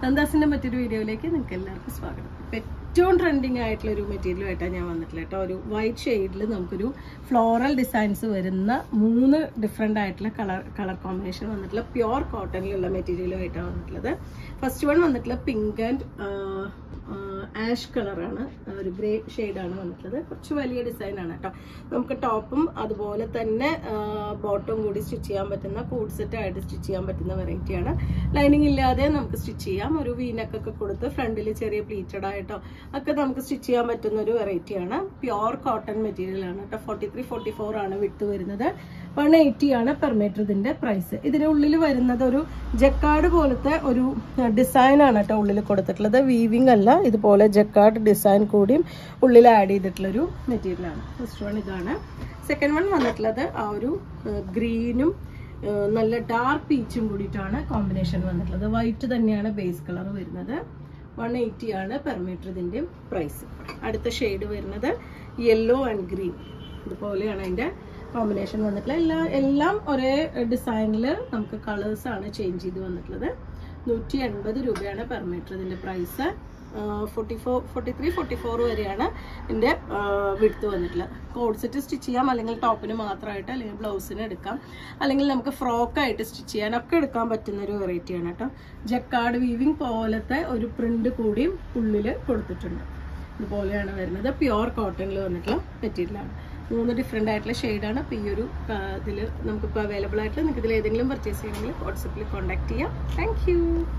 നന്ദാസിന്റെ മറ്റൊരു വീഡിയോയിലേക്ക് നിങ്ങൾക്ക് എല്ലാവർക്കും സ്വാഗതം ഇപ്പൊ ഏറ്റവും ട്രെൻഡിങ് ആയിട്ടുള്ള ഒരു മെറ്റീരിയലുമായിട്ടാണ് ഞാൻ വന്നിട്ടുള്ളത് കേട്ടോ ഒരു വൈറ്റ് ഷെയ്ഡിൽ നമുക്കൊരു ഫ്ലോറൽ ഡിസൈൻസ് വരുന്ന മൂന്ന് ഡിഫറെൻ്റ് ആയിട്ടുള്ള കളർ കളർ കോമ്പിനേഷൻ വന്നിട്ടുള്ള പ്യുവർ കോട്ടണിലുള്ള മെറ്റീരിയലുമായിട്ടാണ് വന്നിട്ടുള്ളത് ഫസ്റ്റ് വൺ വന്നിട്ടുള്ള പിങ്ക് ആൻഡ് ആഷ് കളറാണ് ഒരു ഗ്രേ ഷെയ്ഡാണ് വന്നിട്ടുള്ളത് കുറച്ച് വലിയ ഡിസൈൻ ആണ് കേട്ടോ നമുക്ക് ടോപ്പും അതുപോലെ തന്നെ ബോട്ടവും കൂടി സ്റ്റിച്ച് ചെയ്യാൻ പറ്റുന്ന കൂഡ് സെറ്റ് ആയിട്ട് സ്റ്റിച്ച് ചെയ്യാൻ പറ്റുന്ന വെറൈറ്റിയാണ് ലൈനിങ് ഇല്ലാതെ നമുക്ക് സ്റ്റിച്ച് ചെയ്യാം ഒരു വീനക്കൊക്കെ കൊടുത്ത് ഫ്രണ്ടിൽ ചെറിയ പ്ലീറ്റഡ് ആയിട്ടോ ഒക്കെ നമുക്ക് സ്റ്റിച്ച് ചെയ്യാൻ പറ്റുന്ന ഒരു വെറൈറ്റിയാണ് പ്യുവർ കോട്ടൺ മെറ്റീരിയൽ ആണ് കേട്ടോ ഫോർട്ടി ത്രീ ഫോർട്ടി ഫോർ ആണ് വിട്ട് വരുന്നത് വൺ എയ്റ്റി ആണ് പെർ മീറ്റർ ഇതിന്റെ പ്രൈസ് ഇതിന്റെ ഉള്ളിൽ വരുന്നത് ഒരു ജക്കാർഡ് പോലത്തെ ഒരു ഡിസൈൻ ആണ് കേട്ടോ ഉള്ളിൽ കൊടുത്തിട്ടുള്ളത് വീവിംഗ് അല്ല ഇതുപോലെ ജക്കാർഡ് ഡിസൈൻ കൂടിയും ഉള്ളിൽ ആഡ് ചെയ്തിട്ടുള്ള ഒരു മെറ്റീരിയൽ ആണ് ഫസ്റ്റ് വൺ ഇതാണ് സെക്കൻഡ് വൺ വന്നിട്ടുള്ളത് ആ ഒരു ഗ്രീനും നല്ല ഡാർക്ക് പീച്ചും കൂടിയിട്ടാണ് കോമ്പിനേഷൻ വന്നിട്ടുള്ളത് വൈറ്റ് തന്നെയാണ് ബേസ് കളർ വരുന്നത് വൺ എയ്റ്റി ആണ് പെർ മീറ്റർ ഇതിന്റെ പ്രൈസ് അടുത്ത ഷെയ്ഡ് വരുന്നത് യെല്ലോ ആൻഡ് ഗ്രീൻ ഇതുപോലെയാണ് അതിന്റെ കോമ്പിനേഷൻ വന്നിട്ടുള്ളത് എല്ലാ എല്ലാം ഒരേ ഡിസൈനിൽ നമുക്ക് കളേഴ്സ് ആണ് ചേഞ്ച് ചെയ്ത് വന്നിട്ടുള്ളത് നൂറ്റി എൺപത് രൂപയാണ് പെർ മീറ്റർ ഇതിന്റെ price forty four forty three forty four വരെയാണ് ഇതിൻ്റെ വിടുത്ത് വന്നിട്ടുള്ളത് കോഡ് സെറ്റ് സ്റ്റിച്ച് ചെയ്യാം അല്ലെങ്കിൽ ടോപ്പിന് മാത്രമായിട്ട് അല്ലെങ്കിൽ ബ്ലൗസിന് എടുക്കാം അല്ലെങ്കിൽ നമുക്ക് ഫ്രോക്കായിട്ട് സ്റ്റിച്ച് ചെയ്യാനൊക്കെ എടുക്കാൻ പറ്റുന്ന ഒരു വെറൈറ്റിയാണ് കേട്ടോ ജക്കാർഡ് വീവിങ് പോലത്തെ ഒരു പ്രിന്റ് കൂടിയും ഉള്ളിൽ കൊടുത്തിട്ടുണ്ട് ഇതുപോലെയാണ് വരുന്നത് പ്യുവർ കോട്ടണിൽ വന്നിട്ടുള്ള മെറ്റീരിയലാണ് മൂന്ന് ഡിഫറെൻ്റ് ആയിട്ടുള്ള ഷെയ്ഡാണ് അപ്പോൾ ഈ ഒരു ഇതിൽ നമുക്കിപ്പോൾ അവൈലബിൾ ആയിട്ട് നിങ്ങൾക്ക് ഇതിൽ ഏതെങ്കിലും പർച്ചേസ് ചെയ്യണമെങ്കിൽ വാട്സപ്പിൽ കോൺടാക്ട് ചെയ്യാം താങ്ക്